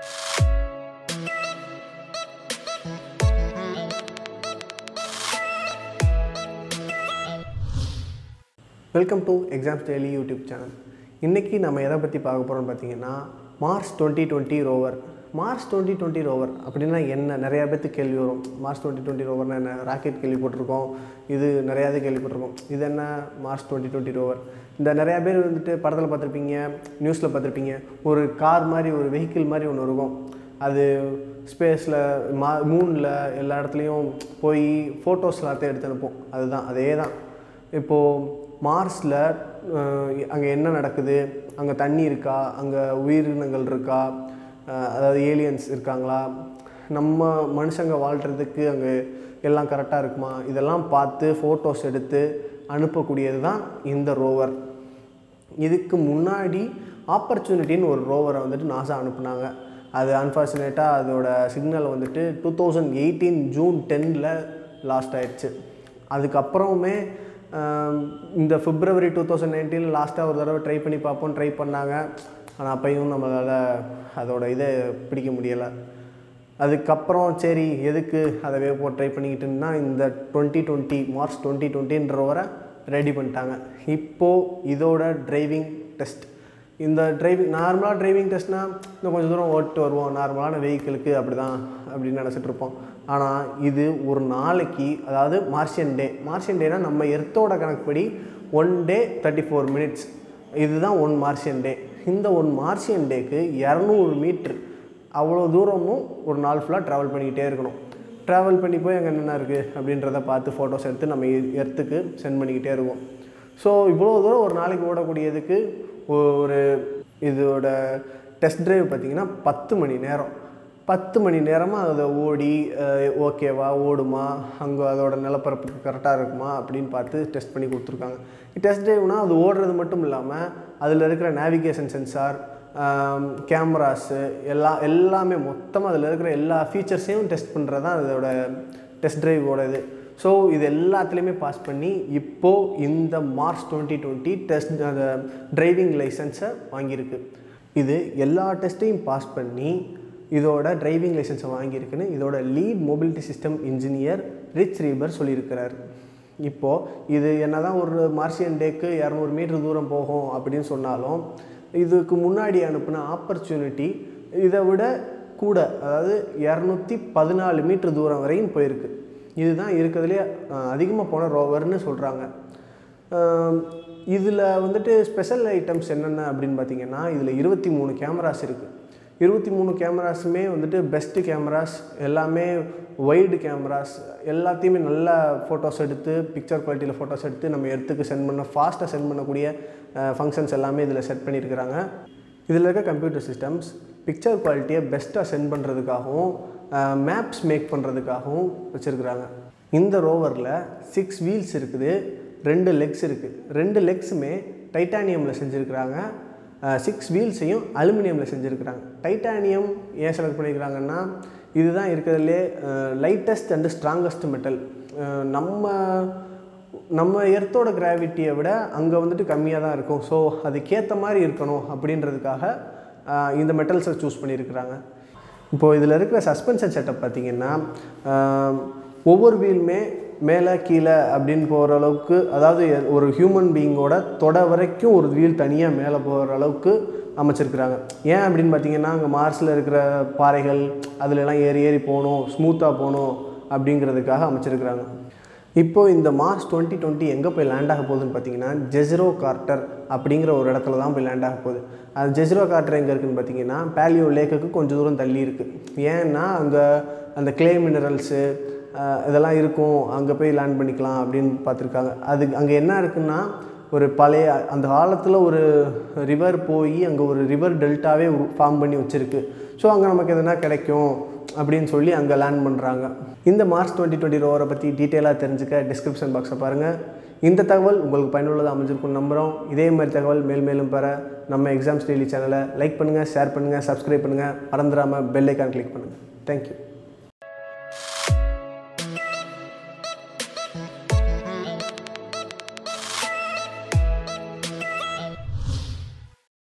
welcome to exams daily YouTube channel இன்றைக்கி நம்ம எதை பற்றி பார்க்க போகிறோம்னு பார்த்தீங்கன்னா Mars twenty twenty rover Mars twenty twenty rover அப்படின்னா என்ன நிறையா பேர்த்துக்கு கேள்வி வரும் மார்ஸ் டுவெண்ட்டி டுவெண்ட்டி ரோவர்னா என்ன ராக்கெட் கேள்விப்பட்டிருக்கோம் இது நிறையா இது கேள்விப்பட்டிருக்கோம் இது என்ன மார்ஸ் டுவெண்ட்டி டுவெண்ட்டி ரோவர் இந்த நிறையா பேர் வந்துட்டு படத்தில் பார்த்துருப்பீங்க நியூஸில் பார்த்துருப்பீங்க ஒரு கார் மாதிரி ஒரு வெஹிக்கிள் மாதிரி ஒன்று இருக்கும் அது ஸ்பேஸில் மா மூனில் எல்லா இடத்துலையும் போய் ஃபோட்டோஸ் எல்லாத்தையும் எடுத்து அனுப்போம் அதுதான் அதே தான் இப்போது மார்ஸில் அங்கே என்ன நடக்குது அங்கே தண்ணி இருக்கா அங்கே உயிரினங்கள் இருக்கா அஹ் அதாவது ஏலியன்ஸ் இருக்காங்களா நம்ம மனுஷங்க வாழ்கிறதுக்கு அங்கே எல்லாம் கரெக்டாக இருக்குமா இதெல்லாம் பார்த்து ஃபோட்டோஸ் எடுத்து அனுப்பக்கூடியது தான் இந்த ரோவர் இதுக்கு முன்னாடி ஆப்பர்ச்சுனிட்டின்னு ஒரு ரோவரை வந்துட்டு நாசா அனுப்புனாங்க அது அன்ஃபார்ச்சுனேட்டாக அதோட சிக்னல் வந்துட்டு டூ தௌசண்ட் எயிட்டீன் ஜூன் டென்னில் லாஸ்ட் ஆயிடுச்சு அதுக்கப்புறமே ஆம், இந்த பிப்ரவரி டூ தௌசண்ட் நைன்டீனில் லாஸ்ட்டாக ஒரு தடவை ட்ரை பண்ணி பார்ப்போம் ட்ரை பண்ணாங்க ஆனால் அப்பையும் நம்மளால் அதோட இதை பிடிக்க முடியலை அதுக்கப்புறம் சரி எதுக்கு அதை வே போட்டு ட்ரை பண்ணிக்கிட்டு இருந்தா இந்த டுவெண்ட்டி டுவெண்ட்டி மார்ச் டுவெண்ட்டி டுவெண்ட்டின்றவரை ரெடி பண்ணிட்டாங்க இப்போது இதோட டிரைவிங் டெஸ்ட் இந்த டிரைவிங் நார்மலாக டிரைவிங் டெஸ்ட்னால் இன்னும் கொஞ்சம் தூரம் ஓட்டு வருவோம் நார்மலான வெஹிக்கிளுக்கு அப்படி தான் அப்படின்னு நினச்சிட்டு இருப்போம் ஆனால் இது ஒரு நாளைக்கு அதாவது மார்ஷியன் டே மார்ஷியன் டேனா நம்ம எர்த்தோட கணக்குப்படி one day thirty four minutes இதுதான் ஒன் மார்ஷியன் டே இந்த ஒன் மார்ஷியன் டேக்கு இரநூறு மீட்ரு அவ்வளோ தூரமும் ஒரு நாள் ஃபுல்லாக ட்ராவல் பண்ணிக்கிட்டே இருக்கணும் ட்ராவல் பண்ணி போய் அங்கே என்னென்ன இருக்குது அப்படின்றத பார்த்து ஃபோட்டோஸ் எடுத்து நம்ம எர்த்துக்கு சென்ட் பண்ணிக்கிட்டே இருக்கோம் ஸோ இவ்வளோ தூரம் ஒரு நாளைக்கு ஓடக்கூடியதுக்கு ஒரு இதோட டெஸ்ட் டிரைவ் பார்த்திங்கன்னா பத்து மணி நேரம் பத்து மணி நேரமாக அதை ஓடி அஹ், ஓகேவா ஓடுமா அங்கே அதோட நிலப்பரப்புக்கு கரெக்டாக இருக்குமா அப்படின்னு பார்த்து டெஸ்ட் பண்ணி கொடுத்துருக்காங்க டெஸ்ட் டிரைவ்னா அது ஓடுறது மட்டும் இல்லாமல் அதில் இருக்கிற நேவிகேஷன் சென்சார் கேமராஸு எல்லா எல்லாமே மொத்தமாக அதில் இருக்கிற எல்லா ஃபீச்சர்ஸையும் டெஸ்ட் பண்ணுறது தான் அதோட டெஸ்ட் டிரைவோட இது ஸோ இது எல்லாத்துலேயுமே பாஸ் பண்ணி இப்போது இந்த மார்ச் டுவெண்ட்டி டுவெண்ட்டி டெஸ்ட் அந்த டிரைவிங் லைசன்ஸை வாங்கியிருக்கு இது எல்லா டெஸ்ட்டையும் பாஸ் பண்ணி இதோட டிரைவிங் லைசன்ஸை வாங்கியிருக்குன்னு இதோட lead mobility system engineer Rich Rieber சொல்லியிருக்கிறார் இப்போது இது என்னதான் ஒரு மார்ஷியன் டேக்கு இரநூறு மீட்டர் தூரம் போகும் அப்படின்னு சொன்னாலும் இதுக்கு முன்னாடி அனுப்பின ஆப்பர்ச்சுனிட்டி இதை விட கூட அதாவது இரநூத்தி பதினாலு மீட்டர் தூரம் வரையும் போயிருக்கு இதுதான் இருக்கிறதுலே அதிகமாக போன ரோவர்னு சொல்கிறாங்க இதில் வந்துட்டு ஸ்பெஷல் ஐட்டம்ஸ் என்னென்ன அப்படின்னு பார்த்தீங்கன்னா இதில் இருபத்தி மூணு கேமராஸ் இருக்குது இருபத்தி மூணு கேமராஸுமே வந்துட்டு பெஸ்ட்டு கேமராஸ் எல்லாமே வைடு கேமராஸ் எல்லாத்தையுமே நல்ல ஃபோட்டோஸ் எடுத்து பிக்சர் குவாலிட்டியில் ஃபோட்டோஸ் எடுத்து நம்ம இடத்துக்கு சென்ட் பண்ண ஃபாஸ்ட்டாக சென்ட் பண்ணக்கூடிய ஃபங்க்ஷன்ஸ் எல்லாமே இதில் செட் பண்ணியிருக்கிறாங்க இதில் இருக்க கம்ப்யூட்டர் சிஸ்டம்ஸ் பிக்சர் குவாலிட்டியை பெஸ்ட்டாக சென்ட் பண்ணுறதுக்காகவும் மேப்ஸ் மேக் பண்ணுறதுக்காகவும் வச்சுருக்குறாங்க இந்த ரோவரில் சிக்ஸ் வீல்ஸ் இருக்குது ரெண்டு லெக்ஸ் இருக்குது ரெண்டு லெக்ஸுமே டைட்டானியமில் செஞ்சுருக்கிறாங்க சிக்ஸ் வீல்ஸையும் அலுமினியமில் செஞ்சுருக்கிறாங்க டைட்டானியம் ஏன் செலக்ட் பண்ணியிருக்கிறாங்கன்னா இதுதான் இருக்கிறதுலே லைட்டஸ்ட் அண்டு ஸ்ட்ராங்கஸ்ட் மெட்டல் நம்ம நம்ம எர்த்தோட கிராவிட்டியை விட அங்கே வந்துட்டு கம்மியாக தான் இருக்கும் ஸோ அதுக்கேற்ற மாதிரி இருக்கணும் அப்படின்றதுக்காக அஹ், இந்த மெட்டல்ஸை சூஸ் பண்ணியிருக்கிறாங்க இப்போது இதில் இருக்கிற சஸ்பென்ஷன் செட்டப் பார்த்திங்கன்னா அஹ், ஒவ்வொரு வீலுமே மேலே கீழே அப்படின்னு போகிற அளவுக்கு அதாவது எ- ஒரு ஹியூமன் பீயிங்கோட தொட வரைக்கும் ஒரு வீல் தனியாக மேலே போகிற அளவுக்கு அமைச்சிருக்கிறாங்க ஏன் அப்படின்னு பார்த்தீங்கன்னா அங்கே மார்ஸில் இருக்கிற பாறைகள் அதுலலாம் ஏறி ஏறி போகணும் ஸ்மூத்தாக போகணும் அப்படிங்கிறதுக்காக அமைச்சிருக்கிறாங்க இப்போ இந்த மார்ச் டுவெண்ட்டி டுவெண்ட்டி எங்கே போய் லேண்ட் ஆக போகுதுன்னு பார்த்தீங்கன்னா ஜெஸ்ரோ கார்ட்டர் அப்படிங்கிற ஒரு இடத்துல தான் போய் லேண்ட் ஆக போகுது அது ஜெஸ்ரோ கார்ட்டர் எங்கே இருக்குன்னு பார்த்தீங்கன்னா பேலியோ லேக்குக்கு கொஞ்சம் தூரம் தள்ளி இருக்குது ஏன்னா அங்கே அந்த கிளே மினரல்ஸு இதெல்லாம் இருக்கும் அங்கே போய் லேண்ட் பண்ணிக்கலாம் அப்படின்னு பார்த்துருக்காங்க அது அங்கே என்ன இருக்குன்னா ஒரு பழைய அந்த காலத்தில் ஒரு ரிவர் போய் அங்கே ஒரு ரிவர் டெல்டாவே ஃபார்ம் பண்ணி வச்சுருக்கு ஸோ அங்கே நமக்கு எதுனா கிடைக்கும் அப்படின்னு சொல்லி அங்கே லேண்ட் பண்ணுறாங்க இந்த மார்ச் டுவெண்ட்டி டுவெண்ட்டி ரோவரை பற்றி டீட்டெயிலாக தெரிஞ்சுக்க டிஸ்கிரிப்ஷன் பாக்ஸை பாருங்கள் இந்த தகவல் உங்களுக்கு பயனுள்ளதாக அமைஞ்சிருக்கும் நம்புகிறோம் இதே மாதிரி தகவல் மேல் மேலும் பெற நம்ம எக்ஸாம்ஸ் டெய்லி சேனலை லைக் பண்ணுங்கள் ஷேர் பண்ணுங்கள் சப்ஸ்கிரைப் பண்ணுங்கள் மறந்துடாமல் பெல் ஐக்கான் கிளிக் பண்ணுங்கள் தேங்க்யூ